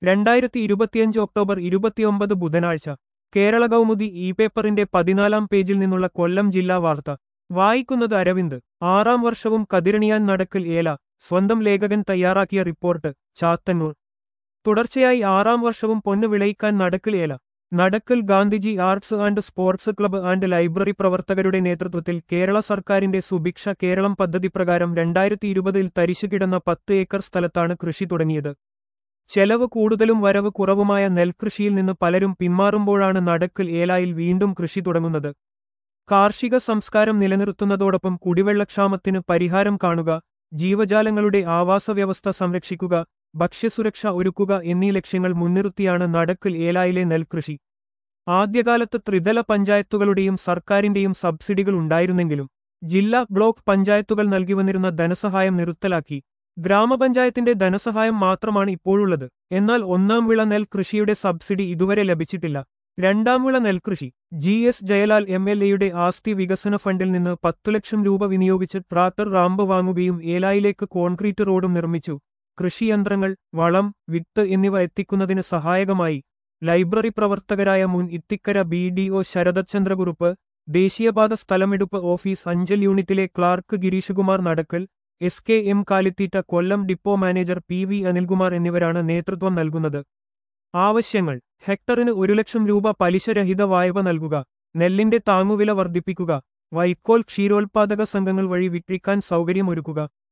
രണ്ടായിരത്തി ഇരുപത്തിയഞ്ച് ഒക്ടോബർ ഇരുപത്തിയൊമ്പത് ബുധനാഴ്ച കേരള കൗമുദി ഇ പേപ്പറിന്റെ പതിനാലാം പേജിൽ നിന്നുള്ള കൊല്ലം ജില്ലാ വാർത്ത വായിക്കുന്നത് അരവിന്ദ് ആറാം വർഷവും കതിരണിയാൻ നടക്കൽ ഏല സ്വന്തം ലേഖകൻ തയ്യാറാക്കിയ റിപ്പോർട്ട് ചാത്തന്നൂർ തുടർച്ചയായി ആറാം വർഷവും പൊന്നു വിളയിക്കാൻ നടക്കൽ ഏല Nadakkal Gandhiji arts and sports club and library പ്രവർത്തകരുടെ നേതൃത്വത്തിൽ കേരള സർക്കാരിന്റെ സുഭിക്ഷ കേരളം പദ്ധതി പ്രകാരം രണ്ടായിരത്തി ഇരുപതിൽ തരിശുകിടന്ന പത്ത് ഏക്കർ സ്ഥലത്താണ് കൃഷി തുടങ്ങിയത് ചെലവ് കൂടുതലും വരവ് കുറവുമായ നെൽകൃഷിയിൽ നിന്ന് പലരും പിന്മാറുമ്പോഴാണ് നടക്കൽ ഏലായിൽ വീണ്ടും കൃഷി തുടങ്ങുന്നത് കാർഷിക സംസ്കാരം നിലനിർത്തുന്നതോടൊപ്പം കുടിവെള്ളക്ഷാമത്തിന് പരിഹാരം കാണുക ജീവജാലങ്ങളുടെ ആവാസവ്യവസ്ഥ സംരക്ഷിക്കുക ഭക്ഷ്യസുരക്ഷ ഒരുക്കുക എന്നീ ലക്ഷ്യങ്ങൾ മുൻനിർത്തിയാണ് നടക്കൽ ഏലായിലെ നെൽകൃഷി ആദ്യകാലത്ത് ത്രിതല പഞ്ചായത്തുകളുടെയും സർക്കാരിന്റെയും സബ്സിഡികൾ ഉണ്ടായിരുന്നെങ്കിലും ജില്ലാ ബ്ലോക്ക് പഞ്ചായത്തുകൾ നൽകിവന്നിരുന്ന ധനസഹായം നിർത്തലാക്കി ഗ്രാമപഞ്ചായത്തിന്റെ ധനസഹായം മാത്രമാണ് ഇപ്പോഴുള്ളത് എന്നാൽ ഒന്നാം വിള നെൽ കൃഷിയുടെ സബ്സിഡി ഇതുവരെ ലഭിച്ചിട്ടില്ല രണ്ടാം വിള നെൽകൃഷി G S Jayalal M L എയുടെ ആസ്തി വികസന ഫണ്ടിൽ നിന്ന് പത്തു ലക്ഷം രൂപ വിനിയോഗിച്ച് ട്രാക്ടർ റാമ്പ് വാങ്ങുകയും ഏലായിലേക്ക് കോൺക്രീറ്റ് റോഡും നിർമ്മിച്ചു കൃഷിയന്ത്രങ്ങൾ വളം വിത്ത് എന്നിവ എത്തിക്കുന്നതിന് സഹായകമായി ലൈബ്രറി പ്രവർത്തകരായ മുൻ Ithikkara B D O Saradachandrakurup ദേശീയപാത സ്ഥലമെടുപ്പ് ഓഫീസ് അഞ്ചൽ യൂണിറ്റിലെ clerk Gireeshkumar Nadakkal S K M കാലിത്തീറ്റ Kollam depot manager P V Anilkumar എന്നിവരാണ് നേതൃത്വം നൽകുന്നത് ആവശ്യങ്ങൾ ഹെക്ടറിന് ഒരു ലക്ഷം രൂപ പലിശരഹിത വായ്പ നൽകുക നെല്ലിന്റെ താങ്ങുവില വർദ്ധിപ്പിക്കുക വൈക്കോൽ ക്ഷീരോത്പാദക സംഘങ്ങൾ വഴി വിക്രിക്കാൻ സൗകര്യമൊരുക്കുക